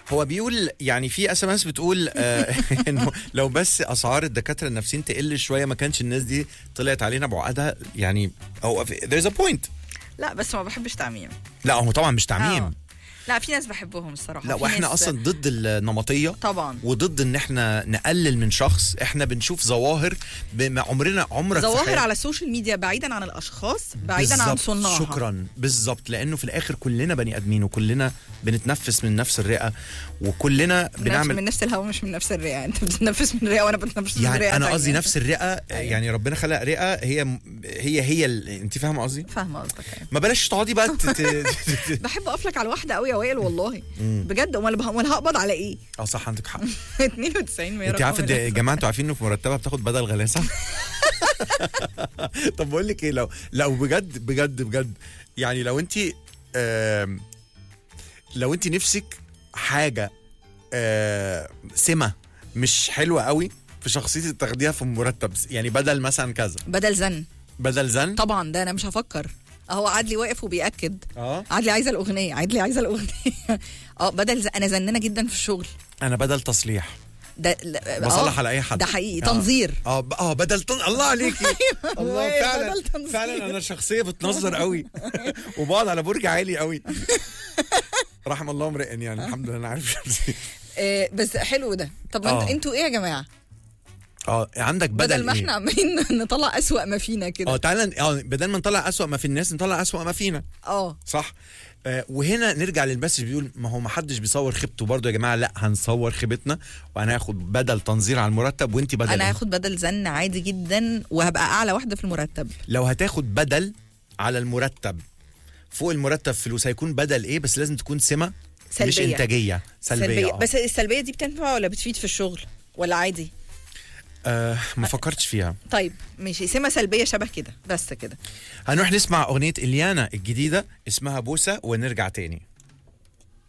هو بيقول يعني في اس ام اس بتقول آه انه لو بس اسعار الدكاتره النفسيين تقل شويه ما كانش الناس دي طلعت علينا بعقدها يعني هو there's a point لا بس ما بحبش تعميم لا هو طبعا مش تعميم آه. لا في ناس بحبهم الصراحه لا في واحنا ناس- اصلا ضد النمطيه طبعا وضد ان احنا نقلل من شخص احنا بنشوف ظواهر بما عمرنا عمرك في ظواهر حياتك- على السوشيال ميديا بعيدا عن الاشخاص بعيدا عن بالظبط. صناعها شكرا بالظبط لانه في الاخر كلنا بني ادمين وكلنا بنتنفس من نفس الرئه وكلنا بنعمل بنعمل من نفس الهواء مش من نفس الرئه انت بتتنفس من رئه وانا بتنفس من رئه يعني انا تانية. قصدي نفس الرئه يعني ربنا خلق رئه هي هي هي ال... انت فاهمه قصدي فاهمه قصدك أيوة. ما بلاش تقعدي بقى ت... ت... ت- بحب اقفلك على واحده قوي يا وائل والله بجد امال امال هقبض على ايه اه صح عندك حق 92 100 انت عارفه ده يا جماعه انتوا عارفين انه في مرتبه بتاخد بدل غلاسه طب بقول لك ايه لو لو بجد بجد بجد يعني لو انت آم، لو انت نفسك حاجه آه، سمه مش حلوه قوي في شخصيتي تاخديها في مرتب يعني بدل مثلا كذا بدل زن بدل زن طبعا ده انا مش هفكر اهو عدلي واقف وبياكد اه عدلي عايزه الاغنيه عدلي عايزه الاغنيه اه بدل ز... انا زنانه جدا في الشغل انا بدل تصليح ده لا- بصلح آه، على اي حد ده حقيقي آه. تنظير اه ب- اه بدل تن... الله عليكي الله واقف فعلا بدل تنظير. فعلا انا شخصيه بتنظر قوي وبقعد على برج عالي قوي رحم الله امرئ يعني الحمد لله انا عارف شخصية. آه بس حلو ده طب آه. انت انتوا ايه يا جماعه اه عندك بدل, بدل ما إيه؟ احنا عمالين نطلع اسوأ ما فينا اه كده تعالى اه بدل ما نطلع اسوأ ما في الناس نطلع اسوأ ما فينا اه صح آه وهنا نرجع للمسج بيقول ما هو ما حدش بيصور خيبته برضه يا جماعه لا هنصور خيبتنا وهناخد بدل تنظير على المرتب وانت بدل انا إيه؟ هاخد بدل زن عادي جدا وهبقى اعلى واحده في المرتب لو هتاخد بدل على المرتب فوق المرتب فلوس هيكون بدل ايه بس لازم تكون سمه مش سلبية. انتاجيه سلبيه, سلبية. بس السلبيه دي بتنفع ولا بتفيد في الشغل ولا عادي آه ما فكرتش فيها طيب ماشي سمه سلبيه شبه كده بس كده هنروح نسمع اغنيه اليانا الجديده اسمها بوسه ونرجع تاني